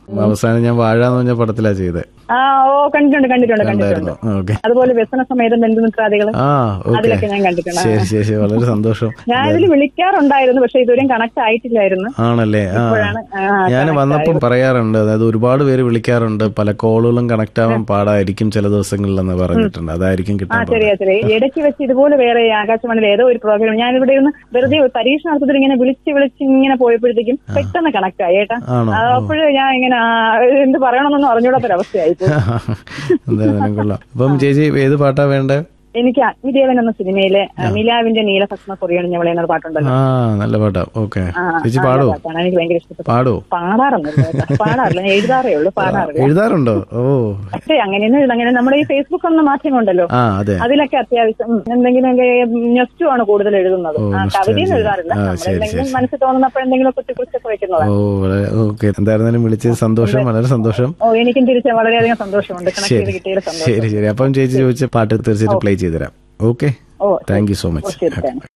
അവസാനം ഞാൻ വാഴ എന്ന് പറഞ്ഞ പടത്തിലാ ചെയ്തത് ആ ഓ കണ്ടിട്ടുണ്ട് കണ്ടിട്ടുണ്ട് കണ്ടിട്ടുണ്ട് ഉണ്ടായിരുന്നു ഓക്കെ അതുപോലെ വ്യസന സമേതം ബന്ധുമിത്രാദികൾ ആ ഓക്കെ അതിലൊക്കെ ഞാൻ കണ്ടിട്ടുണ്ട് ശരി ശരി ശരി വളരെ സന്തോഷം ഞാൻ ഇതിൽ വിളിക്കാറുണ്ടായിരുന്നു പക്ഷെ ഇതുവരെയും കണക്ട് ആയിട്ടില്ലായിരുന്നു ആണല്ലേ ആ ഇപ്പോഴാണ് ആ, ഞാൻ connect വന്നപ്പം പറയാറുണ്ട് അതായത് ഒരുപാട് പേര് വിളിക്കാറുണ്ട് പല കോളുകളും കണക്ട് ആവാൻ പാടായിരിക്കും ചില ദിവസങ്ങളിലെന്ന് പറഞ്ഞിട്ടുണ്ട് അതായിരിക്കും ആ കിട്ടാൻ പാട്. ചെറിയ ചെറിയ ഇടയ്ക്ക് വെച്ച് ഇതുപോലെ വേറെ ആകാശവാണിയിൽ ഏതോ ഒരു പ്രോഗ്രാം ഞാൻ ഇവിടെ ഇരുന്ന് വെറുതെ ഒരു പരീക്ഷണാർത്ഥത്തിൽ ഇങ്ങനെ വിളിച്ച് വിളിച്ച് ഇങ്ങനെ പോയപ്പോഴത്തേക്കും പെട്ടെന്ന് കണക്ട് ആയി ഏട്ടാ ആണോ അപ്പോഴും ഞാൻ ഇങ്ങനെ ആ, എന്ത് പറയണമെന്നൊന്നും അറിഞ്ഞൂടാത്തൊരവസ്ഥയായി പോയി. എന്തായാലും കൊള്ളാം അപ്പം ചേച്ചി ഏത് പാട്ടാ വേണ്ടേ എനിക്ക് അഗ്നിദേവൻ എന്ന സിനിമയിലെ ആ, നിലാവിന്റെ നീലഭസ്മ കൊറിയാണ് ഞവളെ എന്നൊരു പാട്ടുണ്ടല്ലോ ആ നല്ല പാട്ടാ ഓക്കെ ആ, ചേച്ചി ആ, പാടോ നല്ല പാട്ടാണ് എനിക്ക് ഭയങ്കര ഇഷ്ടപ്പെട്ടു പാടോ പാടാറൊന്നുമില്ല കേട്ടോ. പാടാറില്ല ഞാൻ എഴുതാറേ ഉള്ളൂ പാടാറില്ല എഴുതാറുണ്ടോ ഓ പക്ഷേ അങ്ങനെയൊന്നും എഴുതാ- അങ്ങനെ നമ്മുടെ ഈ ഫേസ്ബുക്ക് എന്ന മാധ്യമമുണ്ടല്ലോ ആ അതെ അതിലൊക്കെ അത്യാവശ്യം ഉം, എന്തെങ്കിലും നെസ്റ്റു ആണ് കൂടുതൽ എഴുതുന്നത് ഓ, ആ, nostalgia. കവിതയൊന്നും എഴുതാറില്ല ആ, നമ്മൾ ശരി, എന്തെങ്കിലും ശരി. മനസ്സിൽ തോന്നുന്നപ്പോൾ എന്തെങ്കിലും കുത്തി കുറിച്ചൊക്കെ വെക്കുന്നതാണ് ഓ വളരെ ഓക്കെ എന്തായിരുന്നാലും വിളിച്ചത് സന്തോഷം വളരെ സന്തോഷം ഓ എനിക്കും തിരിച്ച് വളരെയധികം സന്തോഷമുണ്ട് കണക്ട് ചെയ്ത് ശരി കിട്ടിയത് സന്തോഷം ശരി ശരി അപ്പം ചേച്ചി ചോദിച്ച പാട്ട് തീർച്ചയായിട്ടും പ്ലേ ചെയ്തുതരാം okay oh thank you so oh, much ശരി താങ്ക്സ്